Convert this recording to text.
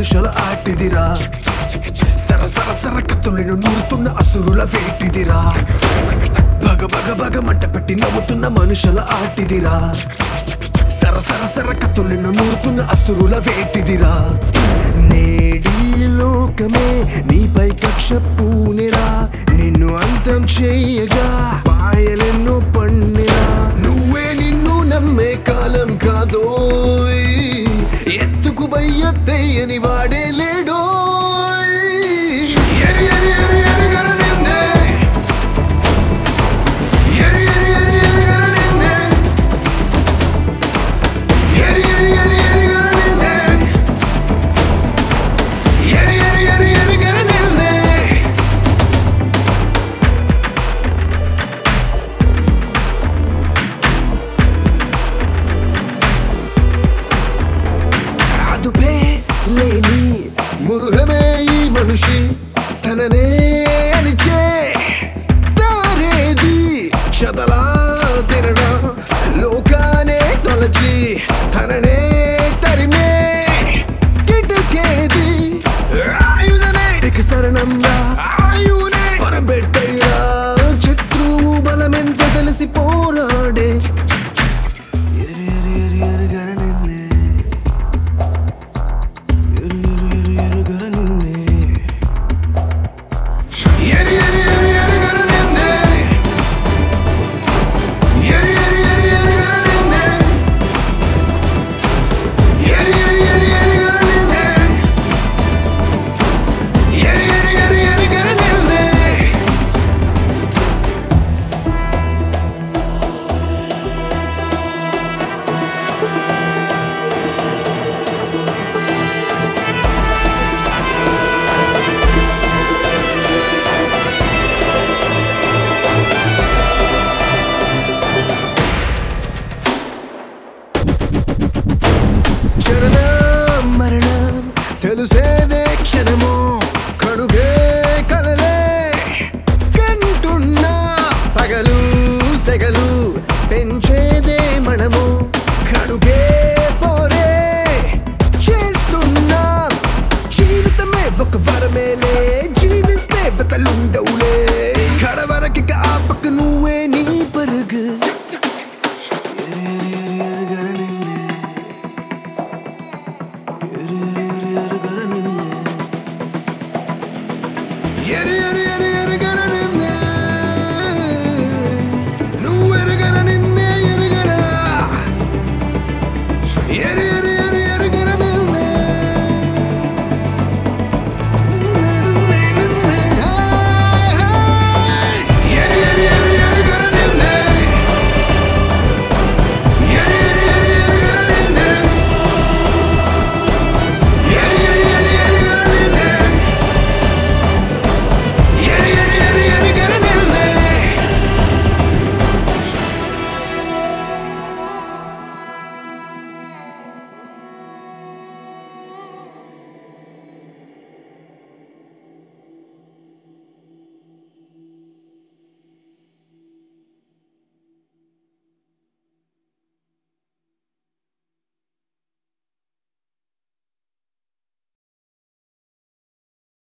మనుషుల ఆటిదిరా సర సర సర కత్తులను నూరుతున్న అసురుల వేటిదిరా భగ భగ భగ మంట పెట్టి నవ్వుతున్న మనుషుల ఆటిదిరా సర సర సర కత్తులను నూరుతున్న అసురుల వేటిదిరా నేడి లోకమే నీపై కక్ష పూనిరా నిన్ను అంతం చేయగా పాయలెన్నో పండిరా నువ్వే నిన్ను నమ్మే కాలం కాదోయ్ ఎత్తుకు బయ్యత్తయ్యని వాడే లేడోయ్ ఎరి ఎరి ఎరి ఎరిగర నిన్నే ఎరి ఎరి ఎరి ఎరిగర నిన్నే ఎరి ఎరి ఎరి ఎరిగర నిన్నే ఎరి ఎరి ఎరి ఎరిగర నిన్నే అదుపే లేని మురుగమే ఈ మనిషి తననే అనిచే తారేది చదలా తినడం లోకానే తొలచి తననే తరిమే కిటకేది ఆయుధమే ఇక శరణంగా ఆయునే పరబెట్టయ్యా శత్రువు బలమెంత తెలిసి పోరాడే ఎరి ఎరి ఎరి ఎరుగర నిన్నే ఎరి ఎరి ఎరి ఎరుగర నిన్నే ఎరి ఎరి ఎరి ఎరుగర నిన్నే ఎరి ఎరి ఎరి ఎరుగర నిన్నే ఎరి ఎరి ఎరి ఎరుగర నిన్నే ఎరి ఎరి ఎరి ఎరుగర నిన్నే చరణం మరణం తెలిసేదే క్షణము కడుగే కలలే కంటున్నా పగలు సెగలు పెంచేదే మనము కడుగే పోరే చేస్తున్నా జీవితమే ఒక వరమేలే జీవిస్తే వతలుండవులే